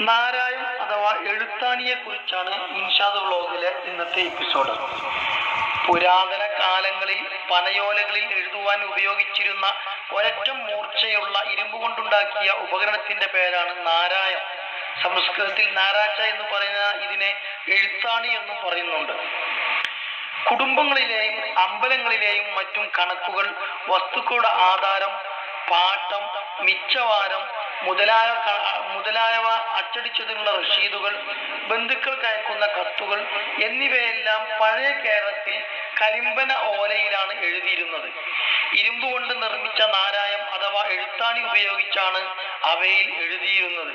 നാരായം അഥവാ എഴുത്താണിയെ കുറിച്ചാണ് ഇൻഷാദ് വ്ളോഗിലെ ഇന്നത്തെ എപ്പിസോഡ് പുരാതന കാലങ്ങളിൽ പനയോലകളിൽ എഴുതുവാൻ ഉപയോഗിച്ചിരുന്ന ഒരറ്റം മൂർച്ചയുള്ള ഇരുമ്പ് കൊണ്ടുണ്ടാക്കിയ ഉപകരണത്തിന്റെ പേരാണ് നാരായം സംസ്കൃതത്തിൽ നാരാച്ച എന്ന് പറയുന്ന ഇതിനെ എഴുത്താണി എന്നും പറയുന്നുണ്ട് കുടുംബങ്ങളിലെയും അമ്പലങ്ങളിലെയും മറ്റും കണക്കുകൾ വസ്തുക്കളുടെ ആധാരം പാട്ടം മിച്ചവാരം മുതലായ ക- മുതലായവ അച്ചടിച്ചതിനുള്ള റഷീദുകൾ ബന്ധുക്കൾക്ക് അയക്കുന്ന കത്തുകൾ എന്നിവയെല്ലാം പഴയ കേരളത്തിൽ കരിമ്പന ഓലയിലാണ് എഴുതിയിരുന്നത് ഇരുമ്പ് കൊണ്ട് നിർമ്മിച്ച നാരായം അഥവാ എഴുത്താണി ഉപയോഗിച്ചാണ് അവയിൽ എഴുതിയിരുന്നത്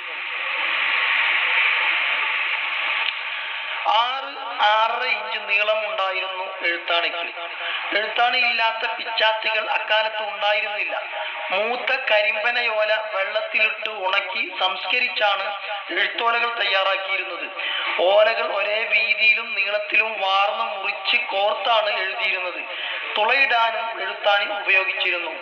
ആറ് ആറര ഇഞ്ച് നീളം ഉണ്ടായിരുന്നു എഴുത്താണിക്ക് എഴുത്താണി ഇല്ലാത്ത പിച്ചാത്തികൾ അക്കാലത്ത് ഉണ്ടായിരുന്നില്ല മൂത്ത കരിമ്പനയോല വെള്ളത്തിലിട്ട് ഉണക്കി സംസ്കരിച്ചാണ് എഴുത്തോലകൾ തയ്യാറാക്കിയിരുന്നത് ഓലകൾ ഒരേ വീതിയിലും നീളത്തിലും വാർന്ന് മുറിച്ച് കോർത്താണ് എഴുതിയിരുന്നത് തുളയിടാനും എഴുത്താണി ഉപയോഗിച്ചിരുന്നു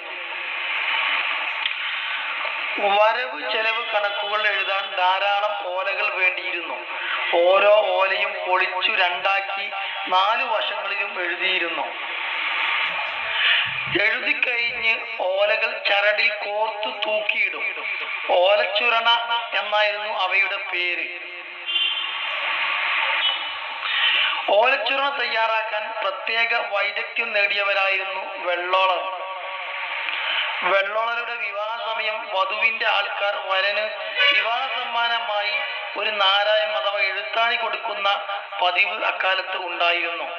വരവ് ചെലവ് കണക്കുകൾ എഴുതാൻ ധാരാളം ഓലകൾ വേണ്ടിയിരുന്നു ഓരോ ഓലയും പൊളിച്ചു രണ്ടാക്കി നാലു വശങ്ങളിലും എഴുതിയിരുന്നു എഴുതി കഴിഞ്ഞ് ഓലകൾ ചരടിൽ കോർത്തു തൂക്കിയിടും ഓലച്ചുരണ എന്നായിരുന്നു അവയുടെ പേര് ഓലച്ചുരണ തയ്യാറാക്കാൻ പ്രത്യേക വൈദഗ്ധ്യം നേടിയവരായിരുന്നു വെള്ളോളർ വെള്ളോളരുടെ വിവാഹ സമയം വധുവിന്റെ ആൾക്കാർ വരന് വിവാഹ സമ്മാനമായി ഒരു നാരായം അഥവാ എഴുത്താണി കൊടുക്കുന്ന പതിവ് അക്കാലത്ത് ഉണ്ടായിരുന്നു